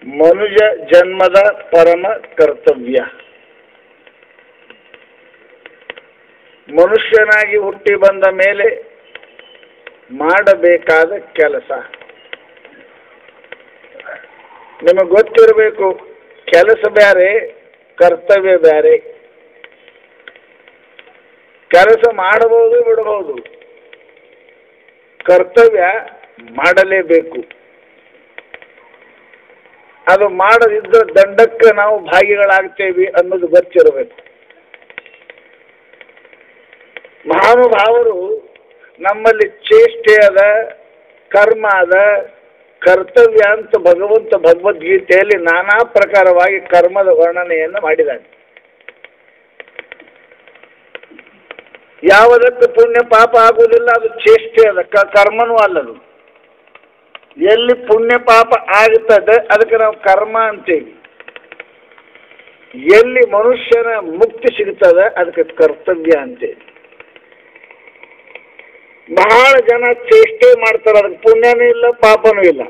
ಮನುಜ ಜನ್ಮದ ಪರಮ ಕರ್ತವ್ಯ ಮನುಷ್ಯನಾಗಿ ಹುಟ್ಟಿ ಬಂದ ಮೇಲೆ ಮಾಡಬೇಕಾದ ಕೆಲಸ ನಿಮಗೆ ಗೊತ್ತಿರಬೇಕು ಕೆಲಸ ಬೇರೆ ಕರ್ತವ್ಯ ಬೇರೆ ಕೆಲಸ ಮಾಡಬಹುದು ಬಿಡಬಹುದು ಕರ್ತವ್ಯ ಮಾಡಲೇಬೇಕು ಅದು ಮಾಡದಿದ್ದ ದಂಡಕ್ಕೆ ನಾವು ಭಾಗಿಗಳಾಗ್ತೇವೆ ಅನ್ನೋದು ಗೊತ್ತಿರಬೇಕು ಮಹಾನುಭಾವರು ನಮ್ಮಲ್ಲಿ ಚೇಷ್ಟೆ ಅದ ಕರ್ಮ ಅದ ಕರ್ತವ್ಯ ಅಂತ ಭಗವಂತ ಭಗವದ್ಗೀತೆಯಲ್ಲಿ ನಾನಾ ಪ್ರಕಾರವಾಗಿ ಕರ್ಮದ ವರ್ಣನೆಯನ್ನು ಮಾಡಿದ್ದಾನೆ ಯಾವುದಕ್ಕೆ ಪುಣ್ಯ ಪಾಪ ಆಗುವುದಿಲ್ಲ ಅದು ಚೇಷ್ಟೆ ಅದ ಕ ಕರ್ಮನೂ ಅಲ್ಲದು ಎಲ್ಲಿ ಪುಣ್ಯ ಪಾಪ ಆಗ್ತದೆ ಅದಕ್ಕೆ ನಾವು ಕರ್ಮ ಅಂತೀವಿ ಎಲ್ಲಿ ಮನುಷ್ಯನ ಮುಕ್ತಿ ಸಿಗ್ತದೆ ಅದಕ್ಕೆ ಕರ್ತವ್ಯ ಅಂತೇವಿ ಬಹಳ ಜನ ಚೇಷ್ಟೆ ಮಾಡ್ತಾರೆ ಅದಕ್ಕೆ ಪುಣ್ಯನೂ ಇಲ್ಲ ಪಾಪನೂ ಇಲ್ಲ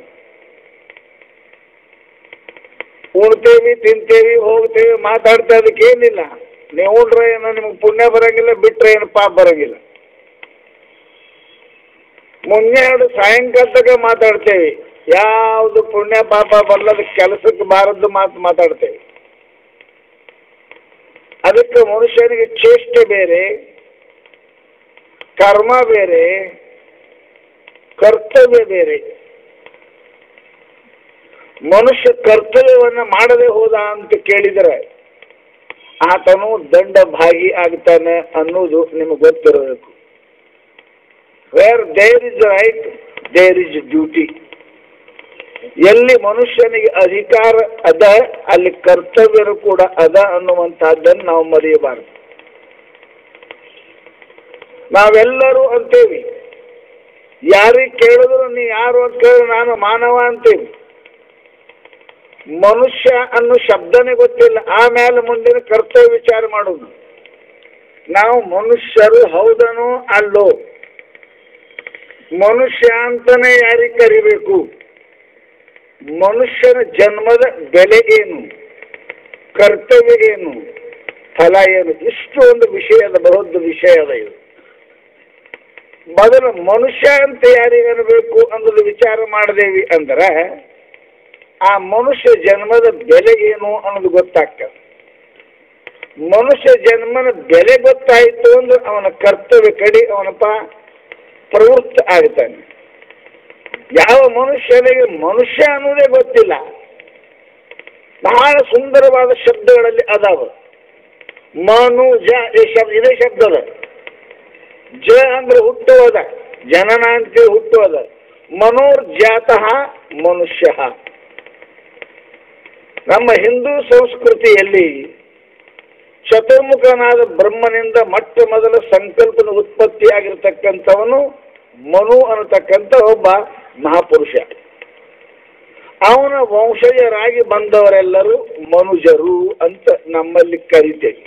ಉಣ್ತೇವಿ ತಿಂತೇವಿ ಹೋಗ್ತೇವಿ ಮಾತಾಡ್ತಾ ಅದಕ್ಕೆ ಏನಿಲ್ಲ ನೀವು ಉಂಡ್ರೆ ಏನು ನಿಮ್ಗೆ ಪುಣ್ಯ ಬರಂಗಿಲ್ಲ ಬಿಟ್ರೆ ಏನು ಪಾಪ ಬರಂಗಿಲ್ಲ ಮುಂಜಾನೆ ಸಾಯಂಕಾಲ ತನಕ ಮಾತಾಡ್ತೇವೆ ಯಾವುದು ಪುಣ್ಯ ಪಾಪ ಬಲ್ಲದ ಕೆಲಸಕ್ಕೆ ಬಾರದ್ದು ಮಾತು ಮಾತಾಡ್ತೇವೆ ಅದಕ್ಕೆ ಮನುಷ್ಯನಿಗೆ ಚೇಷ್ಟೆ ಬೇರೆ ಕರ್ಮ ಬೇರೆ ಕರ್ತವ್ಯ ಬೇರೆ ಮನುಷ್ಯ ಕರ್ತವ್ಯವನ್ನು ಮಾಡದೆ ಹೋದ ಅಂತ ಕೇಳಿದರೆ ಆತನು ದಂಡ ಭಾಗಿ ಆಗ್ತಾನೆ ಅನ್ನೋದು ನಿಮಗೆ ಗೊತ್ತಿರಬೇಕು where there is right there is duty ಎಲ್ಲಿ ಮನುಷ್ಯನಿಗೆ ಅಧಿಕಾರ ಅದ ಅಲ್ಲಿ ಕರ್ತವ್ಯರು ಕೂಡ ಅದ ಅನ್ನುವಂತಹದ್ದನ್ನು ನಾವು ಮರೆಯಬಾರದು ನಾವೆಲ್ಲರೂ ಅಂತೇವಿ ಯಾರಿಗೆ ಕೇಳಿದ್ರು ನೀ ಯಾರು ಅಂತ ಕೇಳಿದ್ರೆ ನಾನು ಮಾನವ ಅಂತೇವಿ ಮನುಷ್ಯ ಅನ್ನೋ ಶಬ್ದನೇ ಗೊತ್ತಿಲ್ಲ ಆಮೇಲೆ ಮುಂದಿನ ಕರ್ತವ್ಯ ವಿಚಾರ ಮಾಡೋದು ನಾವು ಮನುಷ್ಯರು ಹೌದನೋ ಅಲ್ಲೋ ಮನುಷ್ಯ ಅಂತಾನೆ ಯಾರಿಗೆ ಕರಿಬೇಕು ಮನುಷ್ಯನ ಜನ್ಮದ ಬೆಲೆ ಏನು ಕರ್ತವ್ಯ ಏನು ಫಲ ಏನು ಇಷ್ಟು ಒಂದು ವಿಷಯದ ಬೃಹದ್ ವಿಷಯದ ಇದು ಮೊದಲು ಮನುಷ್ಯ ಅಂತ ಯಾರಿಗೆ ಅನ್ಬೇಕು ಅನ್ನೋದು ವಿಚಾರ ಮಾಡಿದೇವಿ ಅಂದ್ರೆ ಆ ಮನುಷ್ಯ ಜನ್ಮದ ಬೆಲೆ ಏನು ಅನ್ನೋದು ಗೊತ್ತಾಗ್ತದೆ ಮನುಷ್ಯ ಜನ್ಮನ ಬೆಲೆ ಗೊತ್ತಾಯಿತು ಅಂದ್ರೆ ಅವನ ಕರ್ತವ್ಯ ಕಡೆ ಅವನಪ್ಪ ಪ್ರವೃತ್ತ ಆಗ್ತಾನೆ ಯಾವ ಮನುಷ್ಯನಿಗೆ ಮನುಷ್ಯ ಅನ್ನೋದೇ ಗೊತ್ತಿಲ್ಲ ಬಹಳ ಸುಂದರವಾದ ಶಬ್ದಗಳಲ್ಲಿ ಅದಾವ ಮನುಜ ಈ ಶಬ್ದ ಇದೇ ಶಬ್ದದ ಜ ಅಂದ್ರೆ ಹುಟ್ಟುವುದ ಜನನ ಅಂತೇಳಿ ಹುಟ್ಟುವುದ ಮನೋರ್ಜಾತಃ ಮನುಷ್ಯ ನಮ್ಮ ಹಿಂದೂ ಸಂಸ್ಕೃತಿಯಲ್ಲಿ ಚತುರ್ಮುಖನಾದ ಬ್ರಹ್ಮನಿಂದ ಮೊಟ್ಟ ಮೊದಲ ಸಂಕಲ್ಪದ ಉತ್ಪತ್ತಿಯಾಗಿರ್ತಕ್ಕಂಥವನು ಮನು ಅನ್ನತಕ್ಕಂಥ ಒಬ್ಬ ಮಹಾಪುರುಷ ಅವನ ವಂಶಜರಾಗಿ ಬಂದವರೆಲ್ಲರೂ ಮನುಜರು ಅಂತ ನಮ್ಮಲ್ಲಿ ಕರಿತೇವೆ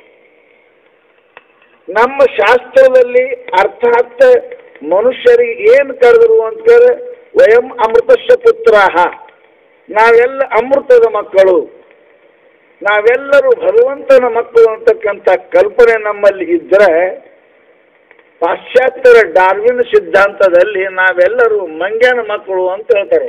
ನಮ್ಮ ಶಾಸ್ತ್ರದಲ್ಲಿ ಅರ್ಥಾತ್ ಮನುಷ್ಯರಿಗೆ ಏನು ಕರೆದರು ಅಂತ ಕೇಳಿದ್ರೆ ವಯಂ ಅಮೃತಸ್ಯ ಪುತ್ರಾಹ ನಾವೆಲ್ಲ ಅಮೃತದ ಮಕ್ಕಳು ನಾವೆಲ್ಲರೂ ಭಗವಂತನ ಮಕ್ಕಳು ಅಂತಕ್ಕಂಥ ಕಲ್ಪನೆ ನಮ್ಮಲ್ಲಿ ಇದ್ದರೆ ಪಾಶ್ಚಾತ್ಯರ ಡಾರ್ವಿನ್ ಸಿದ್ಧಾಂತದಲ್ಲಿ ನಾವೆಲ್ಲರೂ ಮಂಗ್ಯಾನ ಮಕ್ಕಳು ಅಂತ ಹೇಳ್ತಾರೆ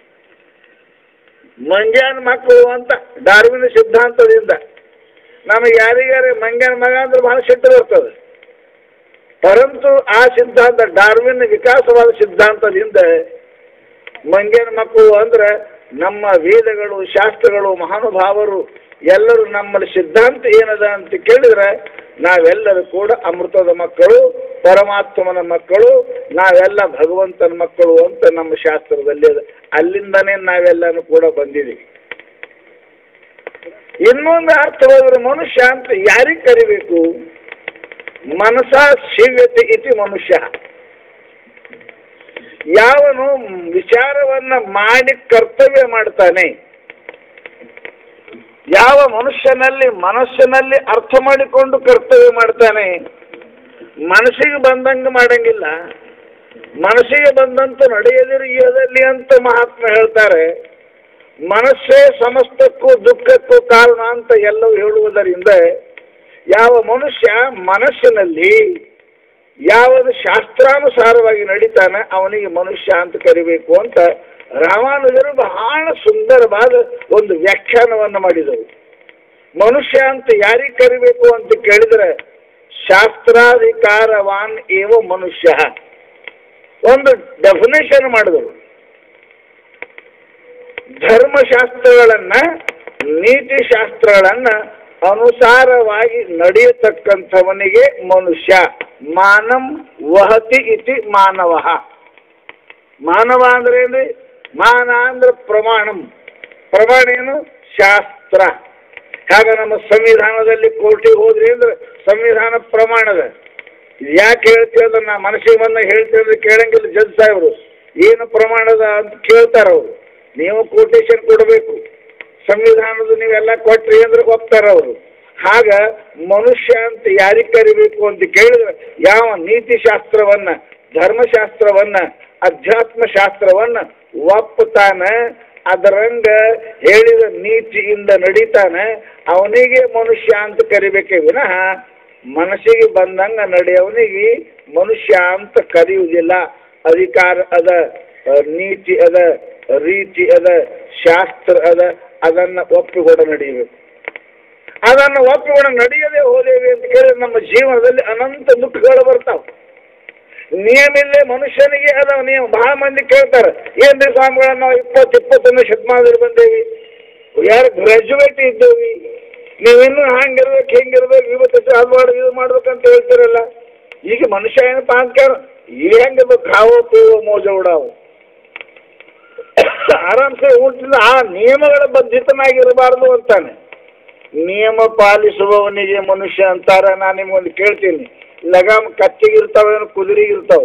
ಮಂಗ್ಯಾನ ಮಕ್ಕಳು ಅಂತ ಡಾರ್ವಿನ್ ಸಿದ್ಧಾಂತದಿಂದ ನಮಗೆ ಯಾರಿಗಾರೆ ಮಂಗ್ಯಾನ ಮಗ ಅಂದ್ರೆ ಬಹಳ ಸಿಟ್ಟು ಬರ್ತದೆ ಪರಂತು ಆ ಸಿದ್ಧಾಂತ ಡಾರ್ವಿನ್ ವಿಕಾಸವಾದ ಸಿದ್ಧಾಂತದಿಂದ ಮಂಗ್ಯಾನ ಮಕ್ಕಳು ಅಂದ್ರೆ ನಮ್ಮ ವೇದಗಳು ಶಾಸ್ತ್ರಗಳು ಮಹಾನುಭಾವರು ಎಲ್ಲರೂ ನಮ್ಮಲ್ಲಿ ಸಿದ್ಧಾಂತ ಏನದ ಅಂತ ಕೇಳಿದ್ರೆ ನಾವೆಲ್ಲರೂ ಕೂಡ ಅಮೃತದ ಮಕ್ಕಳು ಪರಮಾತ್ಮನ ಮಕ್ಕಳು ನಾವೆಲ್ಲ ಭಗವಂತನ ಮಕ್ಕಳು ಅಂತ ನಮ್ಮ ಶಾಸ್ತ್ರದಲ್ಲಿ ಅದ ಅಲ್ಲಿಂದನೇ ನಾವೆಲ್ಲನೂ ಕೂಡ ಬಂದಿದ್ದೀವಿ ಇನ್ನೊಂದು ಅರ್ಥವಾದ್ರೆ ಮನುಷ್ಯ ಅಂತ ಯಾರಿಗೆ ಕರಿಬೇಕು ಮನಸ ಶಿವ್ಯತೆ ಇತಿ ಮನುಷ್ಯ ಯಾವನು ವಿಚಾರವನ್ನ ಮಾಡಿ ಕರ್ತವ್ಯ ಮಾಡ್ತಾನೆ ಯಾವ ಮನುಷ್ಯನಲ್ಲಿ ಮನಸ್ಸಿನಲ್ಲಿ ಅರ್ಥ ಮಾಡಿಕೊಂಡು ಕರ್ತವ್ಯ ಮಾಡ್ತಾನೆ ಮನಸ್ಸಿಗೆ ಬಂದಂಗೆ ಮಾಡಂಗಿಲ್ಲ ಮನಸ್ಸಿಗೆ ಬಂದಂತ ನಡೆಯದಿರಿಯದಲ್ಲಿ ಅಂತ ಮಹಾತ್ಮ ಹೇಳ್ತಾರೆ ಮನಸ್ಸೇ ಸಮಸ್ತಕ್ಕೂ ದುಃಖಕ್ಕೂ ಕಾರಣ ಅಂತ ಎಲ್ಲವೂ ಹೇಳುವುದರಿಂದ ಯಾವ ಮನುಷ್ಯ ಮನಸ್ಸಿನಲ್ಲಿ ಯಾವುದು ಶಾಸ್ತ್ರಾನುಸಾರವಾಗಿ ನಡೀತಾನೆ ಅವನಿಗೆ ಮನುಷ್ಯ ಅಂತ ಕರಿಬೇಕು ಅಂತ ರಾಮಾನುಜರು ಬಹಳ ಸುಂದರವಾದ ಒಂದು ವ್ಯಾಖ್ಯಾನವನ್ನು ಮಾಡಿದರು ಮನುಷ್ಯ ಅಂತ ಯಾರಿಗೆ ಕರಿಬೇಕು ಅಂತ ಕೇಳಿದರೆ ಶಾಸ್ತ್ರಾಧಿಕಾರವಾನ್ ಏವ ಮನುಷ್ಯ ಒಂದು ಡೆಫಿನೇಷನ್ ಮಾಡಿದರು ಧರ್ಮಶಾಸ್ತ್ರಗಳನ್ನ ನೀತಿಶಾಸ್ತ್ರಗಳನ್ನ ಅನುಸಾರವಾಗಿ ನಡೆಯತಕ್ಕಂಥವನಿಗೆ ಮನುಷ್ಯ ಮಾನಂ ವಹತಿ ಇತಿ ಮಾನವ ಮಾನವ ಅಂದ್ರೆ ಏನು ಮಾನ ಅಂದ್ರೆ ಪ್ರಮಾಣಂ ಪ್ರಮಾಣ ಏನು ಶಾಸ್ತ್ರ ಹಾಗ ನಮ್ಮ ಸಂವಿಧಾನದಲ್ಲಿ ಕೋರ್ಟಿಗೆ ಹೋದ್ರಿ ಅಂದ್ರೆ ಸಂವಿಧಾನ ಪ್ರಮಾಣದ ಯಾಕೆ ಹೇಳ್ತೀವಿ ಅಂದ್ರೆ ನಾ ಮನಸ್ಸಿಗೆ ಬಂದ ಹೇಳ್ತೀವಿ ಅಂದ್ರೆ ಕೇಳಂಗಿಲ್ಲ ಜಡ್ಜ್ ಸಾಹೇಬರು ಏನು ಪ್ರಮಾಣದ ಅಂತ ಕೇಳ್ತಾರ ಅವರು ನೀವು ಕೋಟೇಶನ್ ಕೊಡಬೇಕು ಸಂವಿಧಾನದ ನೀವೆಲ್ಲ ಕೊಟ್ರಿ ಅಂದ್ರೆ ಒಪ್ತಾರ ಅವರು ಆಗ ಮನುಷ್ಯ ಅಂತ ಯಾರಿಗೆ ಕರಿಬೇಕು ಅಂತ ಕೇಳಿದ್ರೆ ಯಾವ ನೀತಿಶಾಸ್ತ್ರವನ್ನ ಧರ್ಮಶಾಸ್ತ್ರವನ್ನ ಅಧ್ಯಾತ್ಮ ಶಾಸ್ತ್ರವನ್ನ ಒಪ್ಪುತ್ತಾನ ಅದರಂಗ ಹೇಳಿದ ನೀತಿಯಿಂದ ನಡೀತಾನೆ ಅವನಿಗೆ ಮನುಷ್ಯ ಅಂತ ಕರಿಬೇಕೇ ವಿನಃ ಮನಸ್ಸಿಗೆ ಬಂದಂಗ ನಡೆಯವನಿಗೆ ಮನುಷ್ಯ ಅಂತ ಕರೆಯುವುದಿಲ್ಲ ಅಧಿಕಾರ ಅದ ಅ, ನೀತಿ ಅದ ರೀತಿ ಅದ ಶಾಸ್ತ್ರ ಅದ ಅದನ್ನ ಒಪ್ಪಿಕೊಂಡು ನಡೆಯಬೇಕು ಅದನ್ನು ಒಪ್ಪಿಕೊಂಡು ನಡೆಯದೆ ಹೋದೇವೆ ಅಂತ ಕೇಳಿದ್ರೆ ನಮ್ಮ ಜೀವನದಲ್ಲಿ ಅನಂತ ದುಃಖಗಳು ಬರ್ತಾವೆ ನಿಯಮಿಲ್ಲೇ ಮನುಷ್ಯನಿಗೆ ಅದಾವ ನಿಯಮ ಬಹಳ ಮಂದಿ ಕೇಳ್ತಾರೆ ಏನ್ರಿ ಸ್ವಾಮಿಗಳನ್ನ ನಾವು ಇಪ್ಪತ್ತು ಇಪ್ಪತ್ತೊಂದು ಶತಮಾನದಲ್ಲಿ ಬಂದೇವಿ ಯಾರು ಗ್ರಾಜುಯೇಟ್ ಇದ್ದೇವಿ ನೀವಿನ್ನೂ ಹಂಗಿರ್ಬೇಕು ಹಿಂಗಿರ್ಬೇಕು ಇವತ್ತು ಅದು ಮಾಡಿ ಇದು ಮಾಡ್ಬೇಕಂತ ಹೇಳ್ತೀರಲ್ಲ ಈಗ ಮನುಷ್ಯ ಏನಪ್ಪ ಅಂತ ಕೇಳ ಹೆಂಗಿರ್ಬೇಕು ಖಾವೋ ಪೀವೋ ಮೋಜ ಉಡಾವು ಆರಾಮ್ಸೆ ಊಟದಿಂದ ಆ ನಿಯಮಗಳ ಬದ್ಧಿತನಾಗಿರಬಾರ್ದು ಅಂತಾನೆ ನಿಯಮ ಪಾಲಿಸುವವನಿಗೆ ಮನುಷ್ಯ ಅಂತಾರ ನಾನು ನಿಮ್ಗೊಂದು ಕೇಳ್ತೀನಿ ಲಗಾಮ್ ಕಚ್ಚಿಗಿರ್ತಾವೇನು ಕುದುರೆಗಿರ್ತಾವೆ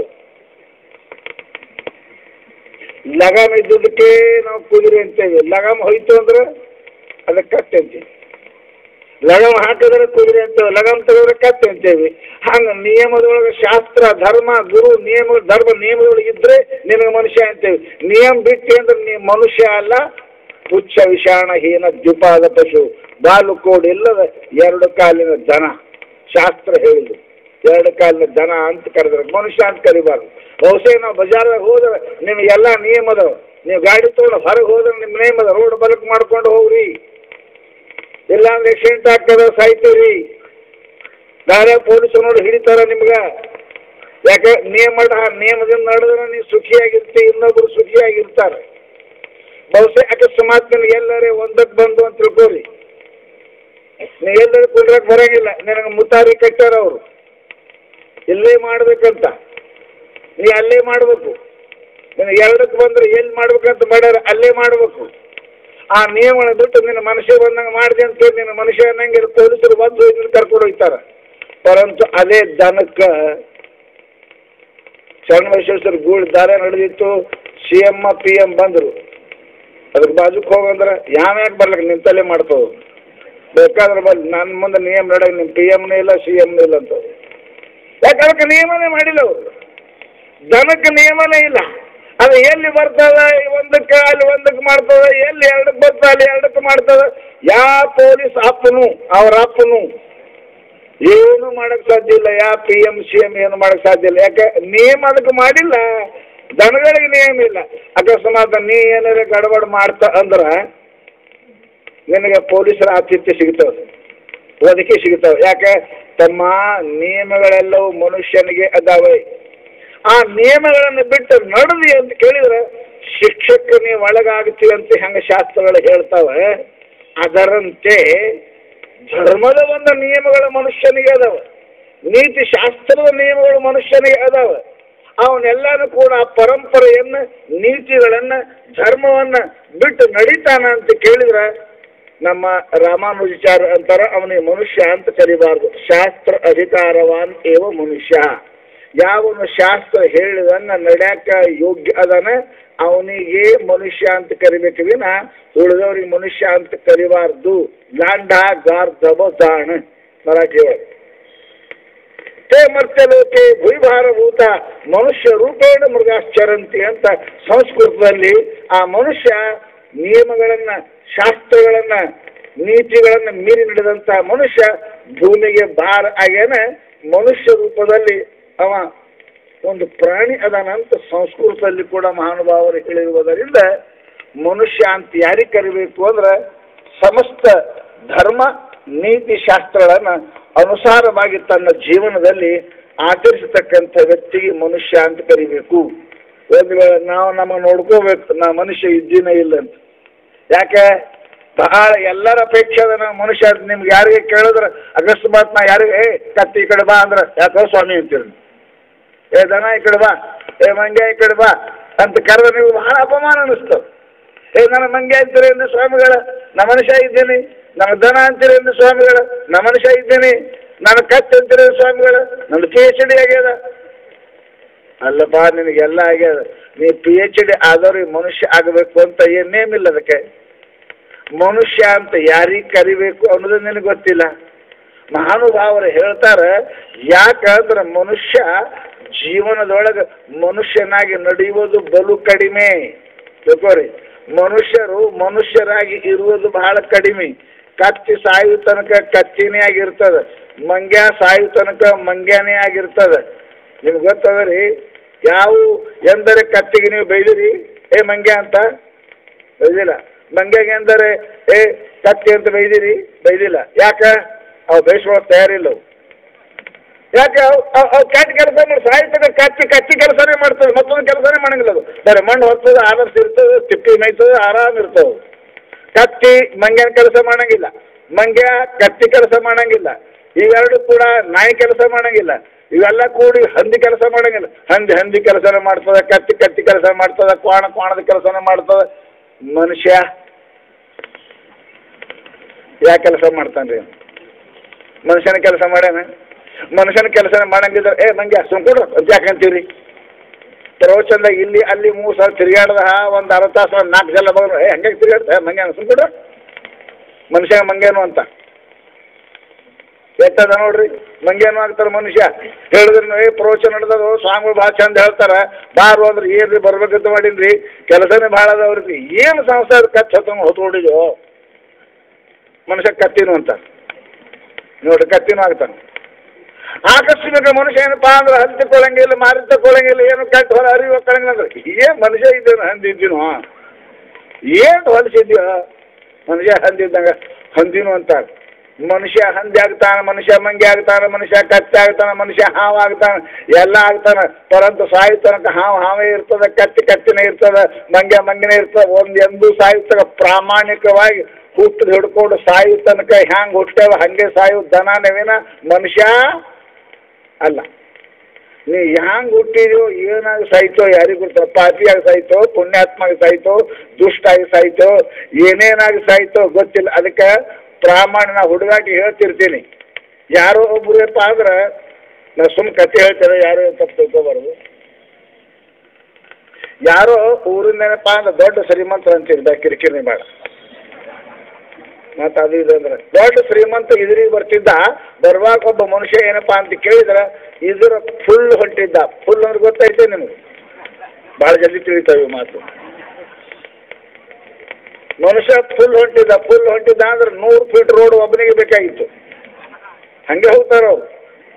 ಲಗಾಮ್ ಇದ್ದುದಕ್ಕೆ ನಾವು ಕುದುರೆ ಅಂತೇವೆ ಲಗಾಮ್ ಹೋಯ್ತು ಅಂದ್ರೆ ಅದಕ್ಕೆ ಕತ್ತೆ ಅಂತೀವಿ ಲಗಾಮ್ ಹಾಕಿದ್ರೆ ಕುದುರೆ ಅಂತೇವೆ ಲಗಾಮ್ ತೆಗೆದ್ರೆ ಕತ್ತೆ ಅಂತೇವೆ ಹಂಗೆ ನಿಯಮದೊಳಗೆ ಶಾಸ್ತ್ರ ಧರ್ಮ ಗುರು ನಿಯಮ ಧರ್ಮ ನಿಯಮದೊಳಗೆ ಇದ್ರೆ ನಿನಗೆ ಮನುಷ್ಯ ಅಂತೇವೆ ನಿಯಮ ಬಿಟ್ಟು ಅಂದ್ರೆ ನೀ ಮನುಷ್ಯ ಅಲ್ಲ ಪುಚ್ಛ ವಿಷಾಣ ಹೀನ ದ್ವಿಪಾದ ಪಶು ಬಾಲು ಕೋಡ್ ಇಲ್ಲದ ಎರಡು ಕಾಲಿನ ದನ ಶಾಸ್ತ್ರ ಹೇಳಿದ್ರು ಎರಡು ಕಾಲಿನ ದನ ಅಂತ ಕರೆದ್ರೆ ಮನುಷ್ಯ ಅಂತ ಕರಿಬಾರ್ದು ಬಹುಶಃ ನಾವು ಬಜಾರ್ದಾಗ ಹೋದ್ರೆ ನಿಮಗೆಲ್ಲ ನಿಯಮ ಅದಾವ ನೀವು ಗಾಡಿ ತೊಗೊಂಡು ಹೊರಗೆ ಹೋದ್ರೆ ನಿಮ್ಮ ನಿಯಮ ಅದ ರೋಡ್ ಬಲಕ್ ಮಾಡ್ಕೊಂಡು ಹೋಗ್ರಿ ಇಲ್ಲಾಂದ್ರೆ ಆಕ್ಸಿಡೆಂಟ್ ಆಗ್ತದ ಸಾಯ್ತೀರಿ ದಾರ್ಯ ಪೊಲೀಸರು ನೋಡಿ ಹಿಡಿತಾರ ನಿಮ್ಗೆ ಯಾಕೆ ನಿಯಮ ನಿಯಮದಿಂದ ನಡೆದ್ರೆ ನೀವು ಸುಖಿಯಾಗಿರ್ತಿ ಇನ್ನೊಬ್ರು ಸುಖಿಯಾಗಿರ್ತಾರೆ ಬಹುಶಃ ಅಕಸ್ಮಾತ್ ನಿಮ್ಗೆ ಎಲ್ಲರೇ ಒಂದಕ್ಕೆ ಬಂದು ಅಂತ ತಿಳ್ಕೊರಿ ನೀವು ಎಲ್ಲರೂ ಕುಂಡ್ರಕ್ಕೆ ಬರಂಗಿಲ್ಲ ನಿನಗೆ ಮುತಾರಿ ಕಟ್ಟಾರ ಅವರು ಇಲ್ಲೇ ಮಾಡ್ಬೇಕಂತ ನೀ ಅಲ್ಲೇ ಮಾಡಬೇಕು ನೀನು ಎರಡಕ್ಕೆ ಬಂದ್ರೆ ಎಲ್ಲಿ ಮಾಡ್ಬೇಕಂತ ಮಾಡ್ಯಾರ ಅಲ್ಲೇ ಮಾಡಬೇಕು ಆ ನಿಯಮನ ಬಿಟ್ಟು ನಿನ್ನ ಮನುಷ್ಯ ಬಂದಂಗೆ ಮಾಡಿದೆ ಅಂತ ಹೇಳಿ ನಿನ್ನ ಮನುಷ್ಯ ಅನ್ನಂಗೆ ಪೊಲೀಸರು ಬಂದು ಇದನ್ನ ಕರ್ಕೊಂಡು ಹೋಗ್ತಾರೆ ಪರಂತು ಅದೇ ದನಕ್ಕೆ ಚನ್ನಬಸವೇಶ್ವರ ಗೂಳ್ ದಾರ ನಡೆದಿತ್ತು ಸಿ ಎಮ್ ಪಿ ಎಮ್ ಬಂದರು ಅದ್ರ ಬಾಜುಕ್ ಹೋಗಂದ್ರೆ ಯಾವ್ಯಾಕೆ ಬರ್ಲಿಕ್ಕೆ ನಿಂತಲ್ಲೇ ಮಾಡ್ತಾವೆ ಬೇಕಾದ್ರೆ ಬರ್ಲಿ ನನ್ನ ಮುಂದೆ ನಿಯಮ ನಡಕ್ಕೆ ನಿಮ್ಮ ಪಿ ಎಮ್ನೇ ಇಲ್ಲ ಸಿ ಎಮ್ನೇ ಇಲ್ಲ ಅಂತ ಯಾಕೆ ಅದಕ್ಕೆ ನಿಯಮನೇ ಮಾಡಿಲ್ಲ ಅವರು ದನಕ್ಕೆ ನಿಯಮನೇ ಇಲ್ಲ ಅದು ಎಲ್ಲಿ ಬರ್ತದ ಒಂದಕ್ಕೆ ಅಲ್ಲಿ ಒಂದಕ್ಕೆ ಮಾಡ್ತದ ಎಲ್ಲಿ ಎರಡಕ್ಕೆ ಬರ್ತದ ಅಲ್ಲಿ ಎರಡಕ್ಕೆ ಮಾಡ್ತದ ಯಾವ ಪೊಲೀಸ್ ಅಪ್ಪನು ಅವ್ರ ಅಪ್ಪನು ಏನು ಮಾಡಕ್ ಸಾಧ್ಯ ಇಲ್ಲ ಯಾವ ಪಿ ಎಮ್ ಸಿ ಎಮ್ ಏನು ಮಾಡಕ್ ಸಾಧ್ಯ ಇಲ್ಲ ಯಾಕೆ ನಿಯಮ ಅದಕ್ಕೆ ಮಾಡಿಲ್ಲ ದನಗಳಿಗೆ ನಿಯಮ ಇಲ್ಲ ಅಕಸ್ಮಾತ್ ನೀ ಏನಾರ ಗಡಬಡ ಮಾಡ್ತಾ ಅಂದ್ರೆ ನಿನಗೆ ಪೊಲೀಸರ ಆತಿಥ್ಯ ಸಿಗ್ತವೆ ಒದಕೆ ಸಿಗ್ತವೆ ಯಾಕೆ ತಮ್ಮ ನಿಯಮಗಳೆಲ್ಲವೂ ಮನುಷ್ಯನಿಗೆ ಅದಾವೆ ಆ ನಿಯಮಗಳನ್ನು ಬಿಟ್ಟು ನಡೆದಿ ಅಂತ ಕೇಳಿದ್ರೆ ಶಿಕ್ಷಕ ನೀವು ಒಳಗಾಗ್ತೀವಿ ಅಂತ ಹೆಂಗೆ ಶಾಸ್ತ್ರಗಳು ಹೇಳ್ತಾವೆ ಅದರಂತೆ ಧರ್ಮದ ಒಂದು ನಿಯಮಗಳು ಮನುಷ್ಯನಿಗೆ ಅದಾವ ನೀತಿ ಶಾಸ್ತ್ರದ ನಿಯಮಗಳು ಮನುಷ್ಯನಿಗೆ ಅದಾವ ಅವನ್ನೆಲ್ಲಾನು ಕೂಡ ಆ ಪರಂಪರೆಯನ್ನ ನೀತಿಗಳನ್ನ ಧರ್ಮವನ್ನ ಬಿಟ್ಟು ನಡೀತಾನ ಅಂತ ಕೇಳಿದ್ರೆ ನಮ್ಮ ರಾಮಾನುಜಾಚಾರ ಅಂತಾರ ಅವನಿಗೆ ಮನುಷ್ಯ ಅಂತ ಕರಿಬಾರ್ದು ಶಾಸ್ತ್ರ ಅಧಿಕಾರವಾನ್ ಏವ ಮನುಷ್ಯ ಯಾವನು ಶಾಸ್ತ್ರ ಹೇಳಿದನ್ನ ನಡ್ಯಾಕ ಯೋಗ್ಯ ಅದನ ಅವನಿಗೆ ಮನುಷ್ಯ ಅಂತ ಕರಿಬೇಕು ವಿನ ಉಳಿದವ್ರಿಗೆ ಮನುಷ್ಯ ಅಂತ ಕರಿಬಾರ್ದು ಗಾಂಡ ಗಾರ್ಧವ ದಾಣ ಮರಾಠಿ ಒಳಗೆ ತೇ ಮರ್ತ್ಯಲೋಕೆ ಭೂತ ಮನುಷ್ಯ ರೂಪೇಣ ಮೃಗಾಶ್ಚರಂತಿ ಅಂತ ಸಂಸ್ಕೃತದಲ್ಲಿ ಆ ಮನುಷ್ಯ ನಿಯಮಗಳನ್ನ ಶಾಸ್ತ್ರಗಳನ್ನ ನೀತಿಗಳನ್ನ ಮೀರಿ ನಡೆದಂತ ಮನುಷ್ಯ ಭೂಮಿಗೆ ಭಾರ ಆಗ್ಯಾನ ಮನುಷ್ಯ ರೂಪದಲ್ಲಿ ಅವ ಒಂದು ಪ್ರಾಣಿ ಅದಾನಂತ ಸಂಸ್ಕೃತದಲ್ಲಿ ಕೂಡ ಮಹಾನುಭಾವರು ಹೇಳಿರುವುದರಿಂದ ಮನುಷ್ಯ ಅಂತ ಯಾರಿಗೆ ಕರಿಬೇಕು ಅಂದ್ರೆ ಸಮಸ್ತ ಧರ್ಮ ನೀತಿ ಶಾಸ್ತ್ರಗಳನ್ನ ಅನುಸಾರವಾಗಿ ತನ್ನ ಜೀವನದಲ್ಲಿ ಆಚರಿಸತಕ್ಕಂಥ ವ್ಯಕ್ತಿಗೆ ಮನುಷ್ಯ ಅಂತ ಕರಿಬೇಕು ಒಂದು ವೇಳೆ ನಾವು ನಮ್ಮ ನೋಡ್ಕೋಬೇಕು ನಾ ಮನುಷ್ಯ ಇದ್ದೀನ ಇಲ್ಲ ಅಂತ ಯಾಕೆ ಬಹಳ ಎಲ್ಲರ ಅಪೇಕ್ಷೆ ಅದ ನಾವು ಮನುಷ್ಯ ಅಂತ ನಿಮ್ಗೆ ಯಾರಿಗೆ ಕೇಳಿದ್ರೆ ಅಕಸ್ಮಾತ್ ನಾ ಯಾರಿಗೆ ಏ ಕತ್ತಿ ಈ ಕಡೆ ಬಾ ಅಂದ್ರೆ ಯಾಕೋ ಸ್ವಾಮಿ ಅಂತೀರಿ ಏ ದನ ಈ ಕಡೆ ಬಾ ಏ ಮಂಗ್ಯ ಈ ಕಡೆ ಬಾ ಅಂತ ಕರೆದ್ರೆ ನೀವು ಬಹಳ ಅಪಮಾನ ಅನಿಸ್ತದೆ ಏ ನನ್ನ ಮಂಗ್ಯ ಅಂತೀರಿ ಎಂದು ಸ್ವಾಮಿಗಳ ನಾ ಮನುಷ್ಯ ಇದ್ದೀನಿ ನನ್ನ ದನ ಅಂತೀರಿ ಎಂದು ಸ್ವಾಮಿಗಳ ನಾ ಮನುಷ್ಯ ಇದ್ದೀನಿ ನಾನು ಕತ್ತಿ ಅಂತೀರಿ ಸ್ವಾಮಿಗಳ ನನ್ನ ಪಿ ಎಚ್ ಡಿ ಆಗ್ಯದ ಅಲ್ಲಪ್ಪ ನಿನಗೆಲ್ಲ ಆಗ್ಯದ ನೀ ಪಿ ಎಚ್ ಡಿ ಆದವ್ರಿಗೆ ಮನುಷ್ಯ ಆಗಬೇಕು ಅಂತ ಏನೇಮಿಲ್ಲ ಅದಕ್ಕೆ ಮನುಷ್ಯ ಅಂತ ಯಾರಿಗೆ ಕರಿಬೇಕು ಅನ್ನೋದು ನಿನಗೆ ಗೊತ್ತಿಲ್ಲ ಮಹಾನುಭಾವರು ಹೇಳ್ತಾರೆ ಯಾಕಂದ್ರೆ ಮನುಷ್ಯ ಜೀವನದೊಳಗೆ ಮನುಷ್ಯನಾಗಿ ನಡೆಯುವುದು ಬಲು ಕಡಿಮೆ ತಿಳ್ಕೊರಿ ಮನುಷ್ಯರು ಮನುಷ್ಯರಾಗಿ ಇರುವುದು ಬಹಳ ಕಡಿಮೆ ಕತ್ತಿ ಸಾಯು ತನಕ ಕತ್ತಿನೇ ಆಗಿರ್ತದೆ ಮಂಗ್ಯ ಸಾಯು ತನಕ ಮಂಗ್ಯನೇ ಆಗಿರ್ತದೆ ನಿಮ್ಗೆ ಗೊತ್ತದ ರೀ ಯಾವ ಎಂದರೆ ಕತ್ತಿಗೆ ನೀವು ಬೈದಿರಿ ಏ ಮಂಗ್ಯ ಅಂತ ಬೈದಿಲ್ಲ ಮಂಗ್ಯಾಗೆ ಎಂದರೆ ಏ ಕತ್ತಿ ಅಂತ ಬೈದಿರಿ ಬೈದಿಲ್ಲ ಯಾಕೆ ಅವು ಬೇಯಿಸ್ಕೊಳಕ್ ತಯಾರಿಲ್ಲ ಅವು ಯಾಕೆ ಅವು ಅವು ಅವು ಕಟ್ಟಿ ಕೆಲಸ ಮಾಡಿ ಸಾಯ್ತದೆ ಕತ್ತಿ ಕತ್ತಿ ಕೆಲಸನೇ ಮಾಡ್ತದೆ ಮತ್ತೊಂದು ಕೆಲಸನೇ ಮಾಡಂಗಿಲ್ಲ ಅದು ಬರೀ ಮಣ್ಣು ಹೊತ್ತದ ಆನರ್ಸ್ ಇರ್ತದೆ ತಿಪ್ಪಿ ಮೇಯ್ತದೆ ಆರಾಮ್ ಇರ್ತವೆ ಕತ್ತಿ ಮಂಗ್ಯನ ಕೆಲಸ ಮಾಡಂಗಿಲ್ಲ ಮಂಗ್ಯ ಕತ್ತಿ ಕೆಲಸ ಮಾಡಂಗಿಲ್ಲ ಇವೆರಡು ಕೂಡ ನಾಯಿ ಕೆಲಸ ಮಾಡಂಗಿಲ್ಲ ಇವೆಲ್ಲ ಕೂಡಿ ಹಂದಿ ಕೆಲಸ ಮಾಡಂಗಿಲ್ಲ ಹಂದಿ ಹಂದಿ ಕೆಲಸನೇ ಮಾಡ್ತದೆ ಕತ್ತಿ ಕತ್ತಿ ಕೆಲಸ ಮಾಡ್ತದೆ ಕ್ವಾಣ ಕ್ವಾಣದ ಕೆಲಸನೇ ಮಾಡ್ತದೆ ಮನುಷ್ಯ ಯಾ ಕೆಲಸ ಮಾಡ್ತಾನ್ರಿ ಮನುಷ್ಯನ ಕೆಲಸ ಮಾಡ್ಯಾನ ಮನುಷ್ಯನ ಕೆಲಸ ಮಾಡಂಗಿದ್ರೆ ಏ ಮಂಗ್ಯ ಸುಮ್ಕೊಡ್ರ ಅಂತ ಯಾಕಂತೀರಿ ಪ್ರವಚನದಾಗ ಇಲ್ಲಿ ಅಲ್ಲಿ ಮೂರು ಸಲ ತಿರುಗಾಡ್ದ ಒಂದು ಅರ್ಧ ತಾಸು ಒಂದು ನಾಲ್ಕು ಸಲ ಬಂದ್ರು ಏ ಹಂಗೆ ತಿರುಗಾಡ್ದ ಮಂಗ್ಯಾನ ಸುಮ್ಕೊಡ್ರ ಮನುಷ್ಯ ಮಂಗ್ಯನು ಅಂತ ಎಟ್ಟದ ನೋಡ್ರಿ ಮಂಗೇನು ಆಗ್ತಾರೆ ಮನುಷ್ಯ ಹೇಳಿದ್ರು ಏ ಪ್ರವಚನ ನಡೆದದು ಸ್ವಾಮಿಗಳು ಭಾಳ ಚಂದ ಹೇಳ್ತಾರ ಬಾರು ಅಂದ್ರೆ ಏನ್ರಿ ಬರ್ಬೇಕಂತ ಮಾಡೀನ್ರಿ ಕೆಲಸನೇ ಭಾಳ ಅದಾವ್ರಿ ಏನು ಸಂಸ್ಥೆ ಕಚ್ಚ ಹೊತ್ತಂಗೆ ಹೊತ್ಕೊಂಡಿದ್ಯೋ ಮನುಷ್ಯ ಕತ್ತಿನು ಅಂತ ನೋಡ್ರಿ ಕತ್ತಿನೂ ಆಗ್ತಾನೆ ಆಕಸ್ಮಿಕ ಮನುಷ್ಯ ಏನಪ್ಪಾ ಅಂದ್ರೆ ಹಂದಿ ತಗೊಳಂಗಿಲ್ಲ ಮಾರಿ ತಗೊಳಂಗಿಲ್ಲ ಏನು ಕಟ್ಟು ಹೊರ ಅರಿವು ಹೋಗ್ಕಳಂಗಿಲ್ಲ ಅಂದ್ರೆ ಏನ್ ಮನುಷ್ಯ ಇದ್ದೇನು ಹಂದಿದ್ದೀನೋ ಏನು ಹೊಲಸಿದ್ಯೋ ಮನುಷ್ಯ ಹಂದಿದ್ದಂಗ ಹಂದಿನು ಅಂತ ಮನುಷ್ಯ ಹಂದಿ ಆಗ್ತಾನ ಮನುಷ್ಯ ಮಂಗಿ ಆಗ್ತಾನ ಮನುಷ್ಯ ಕತ್ತಿ ಆಗ್ತಾನ ಮನುಷ್ಯ ಹಾವು ಆಗ್ತಾನ ಎಲ್ಲ ಆಗ್ತಾನ ಪರಂತು ಸಾಯು ತನಕ ಹಾವು ಹಾವೇ ಇರ್ತದ ಕತ್ತಿ ಕತ್ತಿನೇ ಇರ್ತದ ಮಂಗ್ಯ ಮಂಗಿನೇ ಇರ್ತದ ಒಂದು ಎಂದೂ ಸಾಯುತ್ತಗ ಪ್ರಾಮಾಣಿಕವಾಗಿ ಹುಟ್ಟು ಹಿಡ್ಕೊಂಡು ಸಾಯು ತನಕ ಹ್ಯಾಂಗ್ ಹುಟ್ಟೇವ ಹಂಗೆ ಸಾಯು ದನ ನವೀನ ಮನುಷ್ಯ ಅಲ್ಲ ನೀ ಹ್ಯಾಂಗ್ ಹುಟ್ಟಿದ್ಯೋ ಏನಾಗಿ ಸಾಯ್ತೋ ಯಾರಿಗೂ ಗೊತ್ತ ಪಾಪಿಯಾಗಿ ಸಾಯ್ತೋ ಪುಣ್ಯಾತ್ಮಾಗಿ ಸಾಯ್ತೋ ದುಷ್ಟಾಗಿ ಸಾಯ್ತೋ ಏನೇನಾಗಿ ಸಾಯ್ತೋ ಗೊತ್ತಿಲ್ಲ ಅದಕ್ಕೆ ಪ್ರಾಮಾಣ ನಾ ಹುಡುಗಾಟಿ ಹೇಳ್ತಿರ್ತೀನಿ ಯಾರೋ ಒಬ್ರಪ್ಪ ಅಂದ್ರೆ ನಾ ಸುಮ್ ಕತೆ ಹೇಳ್ತಾರೆ ಯಾರು ತಪ್ಪು ತಿಳ್ಕೊಬಾರ್ದು ಯಾರೋ ಊರಿಂದೇನಪ್ಪ ಅಂದ್ರೆ ದೊಡ್ಡ ಶ್ರೀಮಂತರ ಅಂತಿರ್ಬೇಕು ಕಿರಿಕಿರಿ ಬೇಡ ಮತ್ತು ಅದು ಇದು ಅಂದ್ರೆ ದೊಡ್ಡ ಶ್ರೀಮಂತ ಇದ್ರಿಗೆ ಬರ್ತಿದ್ದ ಬರುವಾಗ ಒಬ್ಬ ಮನುಷ್ಯ ಏನಪ್ಪ ಅಂತ ಕೇಳಿದ್ರೆ ಇದ್ರ ಫುಲ್ ಹೊಂಟಿದ್ದ ಫುಲ್ ಅಂದ್ರೆ ಗೊತ್ತೈತೆ ನಿಮಗೆ ಭಾಳ ಜಲ್ದಿ ತಿಳಿತಾವೆ ಇವು ಮಾತು ಮನುಷ್ಯ ಫುಲ್ ಹೊಂಟಿದ್ದ ಫುಲ್ ಹೊಂಟಿದ್ದ ಅಂದ್ರೆ ನೂರು ಫೀಟ್ ರೋಡ್ ಒಬ್ಬನಿಗೆ ಬೇಕಾಗಿತ್ತು ಹಂಗೆ ಹೋಗ್ತಾರ ಅವ್ರು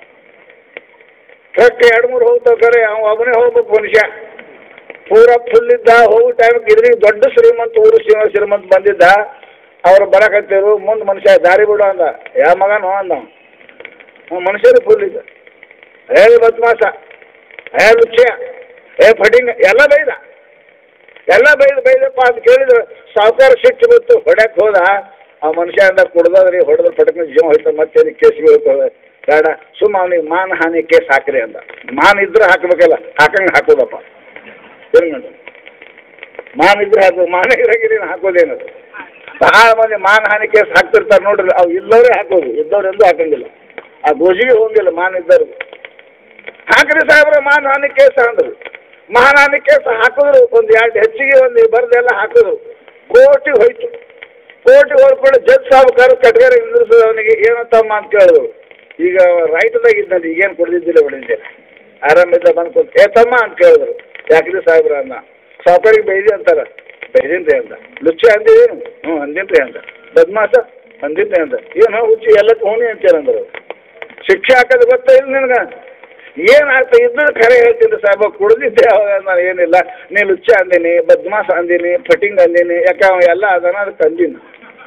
ಟ್ರಕ್ ಎರಡು ಮೂರು ಹೋಗ್ತಾವ ಕರೆ ಅವ ಒಬ್ಬನೇ ಹೋಗ್ಬೇಕು ಮನುಷ್ಯ ಪೂರ ಫುಲ್ ಇದ್ದ ಹೋಗೋ ಟೈಮ್ಗೆ ಇದ್ರಿಗೆ ದೊಡ್ಡ ಶ್ರೀಮಂತ ಊರು ಶ್ರೀಮ ಶ್ರೀಮಂತ ಬಂದಿದ್ದ ಅವ್ರು ಬರಕತ್ತಿರು ಮುಂದೆ ಮನುಷ್ಯ ದಾರಿ ಬಿಡು ಅಂದ ಯಾವ ಮಗನೋ ಅಂದ ಅವ ಮನುಷ್ಯರು ಫುಲ್ ಇದ್ದ ಏ ಬದ್ಮಾಸ ಏ ಲುಚ್ಯ ಏ ಫಟಿಂಗ್ ಎಲ್ಲ ಬೈದ ಎಲ್ಲ ಬೈದು ಬೈದಪ್ಪ ಅಂತ ಕೇಳಿದ್ರು ಸಾವುಕಾರ ಸಿಟ್ಟು ಬಿತ್ತು ಹೊಡ್ಯಕ್ಕೆ ಹೋದ ಆ ಮನುಷ್ಯ ಅಂದ ಕುಡ್ದದ್ರಿ ಹೊಡೆದ್ರೆ ಪಟಕ್ನ ಜೀವ ಹೋಯ್ತು ಮತ್ತೆ ಕೇಸ್ ಬೀಳ್ತದೆ ಬೇಡ ಸುಮ್ಮ ಅವನಿಗೆ ಮಾನ ಹಾನಿ ಕೇಸ್ ಹಾಕ್ರಿ ಅಂದ ಮಾನ ಇದ್ರೆ ಹಾಕ್ಬೇಕಲ್ಲ ಹಾಕಂಗೆ ಹಾಕೋದಪ್ಪ ಏನು ಮಾಡ ಮಾನ ಇದ್ರೆ ಹಾಕೋ ಮಾನ ಇರಂಗಿರಿ ಹಾಕೋದೇನದು ಬಹಳ ಮಂದಿ ಮಾನ ಹಾನಿ ಕೇಸ್ ಹಾಕ್ತಿರ್ತಾರೆ ನೋಡ್ರಿ ಅವು ಇಲ್ಲವರೇ ಹಾಕೋದು ಇದ್ದವ್ರು ಎಂದೂ ಹಾಕಂಗಿಲ್ಲ ಆ ಗೋಜಿಗೆ ಹೋಗಿಲ್ಲ ಮಾನ ಇದ್ದರು ಹಾಕ್ರಿ ಸಾಹೇಬ್ರ ಮಾನ ಹಾನಿ ಕೇಸ್ ಅಂದ್ರು ಮಾನಹಾನಿ ಕೇಸ್ ಹಾಕಿದ್ರು ಒಂದು ಎರಡು ಹೆಚ್ಚಿಗೆ ಒಂದು ಬರ್ದೆಲ್ಲ ಹಾಕಿದ್ರು ಕೋರ್ಟಿಗೆ ಹೋಯ್ತು ಕೋರ್ಟಿಗೆ ಹೋಗ್ಕೊಂಡು ಜಡ್ಜ್ ಸಾಹುಕಾರ ಕಟ್ಗಾರ ನಿಂದಿರ್ತದೆ ಅವನಿಗೆ ಏನಂತಮ್ಮ ಅಂತ ಕೇಳಿದ್ರು ಈಗ ರೈಟ್ದಾಗ ಇದ್ದಂತ ಈಗೇನು ಕೊಡ್ದಿದ್ದಿಲ್ಲ ಹೊಡಿದ್ದಿಲ್ಲ ಆರಾಮಿದ್ದ ಬಂದು ಕೊಟ್ಟು ಏ ತಮ್ಮ ಅಂತ ಕೇಳಿದ್ರು ಯಾಕ್ರಿ ಸಾಹೇಬ್ರ ಅನ್ನ ಸಾವುಕಾರಿಗೆ ಬೈದಿ ಅಂತಾರ ಬೈದಿನ್ರಿ ಅಂದ ಲುಚ್ಚ ಅಂದಿರಿ ಹ್ಞೂ ಅಂದಿನ್ರಿ ಅಂದ ಬದ್ಮಾಸ ಅಂದಿನ್ರಿ ಅಂದ ಏನು ಹುಚ್ಚಿ ಎಲ್ಲ ಹೋಣಿ ಅಂತೀರಂದ್ರು ಶಿಕ್ಷೆ ಹಾಕೋದು ಗೊತ್ತಾ ಇಲ್ಲ ನಿನಗೆ ಏನಾಗ್ತಾ ಇದ್ದು ಖರೆ ಹೇಳ್ತೀನಿ ಸಾಹೇಬ ಕುಡ್ದಿದ್ದೆ ಅವಾಗ ನಾನು ಏನಿಲ್ಲ ನೀ ಲುಚ್ಚ ಅಂದೀನಿ ಬದ್ಮಾಸ್ ಅಂದೀನಿ ಫಟಿಂಗ್ ಅಂದೀನಿ ಯಾಕೆ ಅವ ಎಲ್ಲ ಅದಾನ ಅದಕ್ಕೆ ಅಂದೀನಿ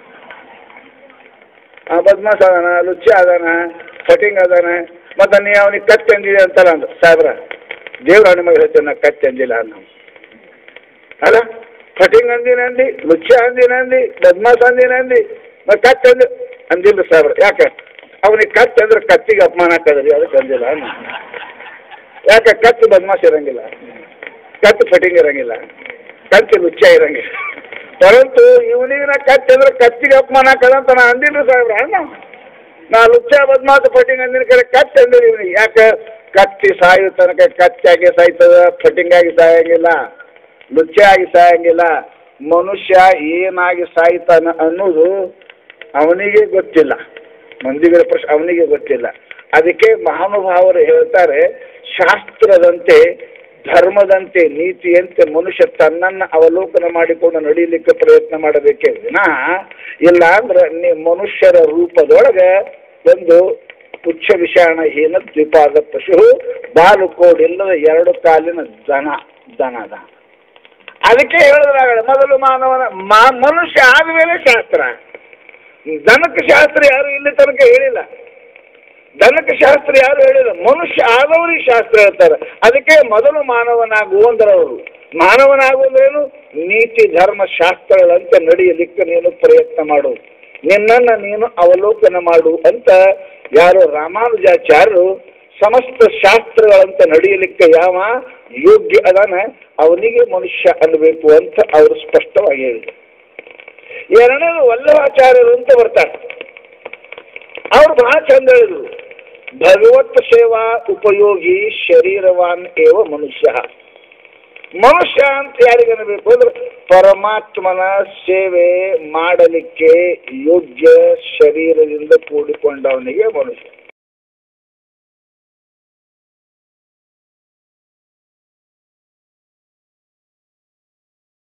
ಆ ಬದ್ಮಾಸ್ ಅದಾನ ಲುಚ್ಚ ಅದಾನ ಫಟಿಂಗ್ ಅದಾನ ಮತ್ತು ನೀ ಅವನಿಗೆ ಕತ್ತಿ ಅಂದಿದೆ ಅಂತಲ್ಲ ಅಂದ ಸಾಹೇಬ್ರ ದೇವ್ರ ನಿಮಗೆ ಹೇಳ್ತೇನೆ ನಾ ಕತ್ತಿ ಅಂದಿಲ್ಲ ಅನ್ನ ಅಲ್ಲ ಫಟಿಂಗ್ ಅಂದಿನ ಅಂದಿ ಲುಚ್ಚ ಅಂದಿನ ಅಂದಿ ಬದ್ಮಾಸ್ ಅಂದಿನ ಅಂದಿ ಮತ್ತು ಕತ್ತಿ ಅಂದಿ ಅಂದಿಲ್ಲ ಸಾಹೇಬ್ರ ಯಾಕೆ ಅವನಿಗೆ ಕತ್ತಿ ಅಂದ್ರೆ ಕತ್ತಿಗೆ ಅಪಮಾನ ಹಾಕದ್ರಿ ಅದಕ್ಕೆ ಅಂದಿಲ್ಲ ಅನ್ನ ಯಾಕೆ ಕತ್ತಿ ಬದ್ಮಾಸ್ ಇರಂಗಿಲ್ಲ ಕತ್ತಿ ಫಟಿಂಗ್ ಇರಂಗಿಲ್ಲ ಕತ್ತಿ ಲುಚ್ಚ ಇರಂಗಿಲ್ಲ ಪರಂತು ಇವನಿಗೆ ನಾ ಕತ್ತಿ ಅಂದ್ರೆ ಕತ್ತಿಗೆ ಅಪಮಾನ ಹಾಕದಂತ ನಾ ಅಂದಿಲ್ಲ ಸಾಹೇಬ್ರ ಅಣ್ಣ ನಾ ಲುಚ್ಚ ಬದ್ಮಾಸ್ ಫಟಿಂಗ್ ಅಂದಿನ ಕಡೆ ಕತ್ತಿ ಅಂದಿಲ್ಲ ಇವನಿಗೆ ಯಾಕೆ ಕತ್ತಿ ಸಾಯೋ ತನಕ ಕತ್ತಿಯಾಗಿ ಸಾಯ್ತದ ಫಟಿಂಗ್ ಆಗಿ ಸಾಯಂಗಿಲ್ಲ ಲುಚ್ಚ ಆಗಿ ಸಾಯಂಗಿಲ್ಲ ಮನುಷ್ಯ ಏನಾಗಿ ಸಾಯ್ತಾನ ಅನ್ನೋದು ಅವನಿಗೆ ಗೊತ್ತಿಲ್ಲ ಮಂದಿಗಳ ಪ್ರಶ್ನೆ ಅವನಿಗೆ ಗೊತ್ತಿಲ್ಲ ಅದಕ್ಕೆ ಮಹಾನುಭಾವರು ಹೇಳ್ತಾರೆ ಶಾಸ್ತ್ರದಂತೆ ಧರ್ಮದಂತೆ ನೀತಿಯಂತೆ ಮನುಷ್ಯ ತನ್ನನ್ನು ಅವಲೋಕನ ಮಾಡಿಕೊಂಡು ನಡೀಲಿಕ್ಕೆ ಪ್ರಯತ್ನ ಮಾಡಬೇಕೇ ವಿನ ಇಲ್ಲ ಅಂದ್ರೆ ನೀ ಮನುಷ್ಯರ ರೂಪದೊಳಗೆ ಒಂದು ಪುಚ್ಛ ವಿಷಾಣ ಹೀನ ದ್ವಿಪಾದ ಪಶು ಬಾಲು ಕೋಡಿಲ್ಲದ ಎರಡು ಕಾಲಿನ ದನ ದನದ ಅದಕ್ಕೆ ಹೇಳಿದ್ರಾಗಡೆ ಮೊದಲು ಮಾನವನ ಮಾ ಮನುಷ್ಯ ಆದಮೇಲೆ ಶಾಸ್ತ್ರ ದನಕ್ಕೆ ಶಾಸ್ತ್ರ ಯಾರು ಇಲ್ಲಿ ತನಕ ಹೇಳಿಲ್ಲ ದನಕ್ಕೆ ಶಾಸ್ತ್ರ ಯಾರು ಹೇಳಿಲ್ಲ ಮನುಷ್ಯ ಆದವರಿಗೆ ಶಾಸ್ತ್ರ ಹೇಳ್ತಾರೆ ಅದಕ್ಕೆ ಮೊದಲು ಮಾನವನಾಗುವಂದ್ರವರು ಮಾನವನಾಗುವುದೇನು ನೀತಿ ಧರ್ಮ ಶಾಸ್ತ್ರಗಳಂತೆ ನಡೆಯಲಿಕ್ಕೆ ನೀನು ಪ್ರಯತ್ನ ಮಾಡು ನಿನ್ನನ್ನು ನೀನು ಅವಲೋಕನ ಮಾಡು ಅಂತ ಯಾರು ರಾಮಾನುಜಾಚಾರ್ಯರು ಸಮಸ್ತ ಶಾಸ್ತ್ರಗಳಂತೆ ನಡೆಯಲಿಕ್ಕೆ ಯಾವ ಯೋಗ್ಯ ಅದಾನ ಅವನಿಗೆ ಮನುಷ್ಯ ಅನ್ನಬೇಕು ಅಂತ ಅವರು ಸ್ಪಷ್ಟವಾಗಿ ಹೇಳಿದರು ಎರಡನೇದು ವಲ್ಲಭಾಚಾರ್ಯರು ಅಂತ ಬರ್ತಾರೆ ಅವ್ರು ಬಹಳ ಚಂದ ಹೇಳಿದ್ರು ಭಗವತ್ ಸೇವಾ ಉಪಯೋಗಿ ಶರೀರವಾನ್ ಏವ ಮನುಷ್ಯ ಮನುಷ್ಯ ಅಂತ ಯಾರಿಗೆ ಅನ್ನಬೇಕು ಅಂದ್ರೆ ಪರಮಾತ್ಮನ ಸೇವೆ ಮಾಡಲಿಕ್ಕೆ ಯೋಗ್ಯ ಶರೀರದಿಂದ ಕೂಡಿಕೊಂಡವನಿಗೆ ಮನುಷ್ಯ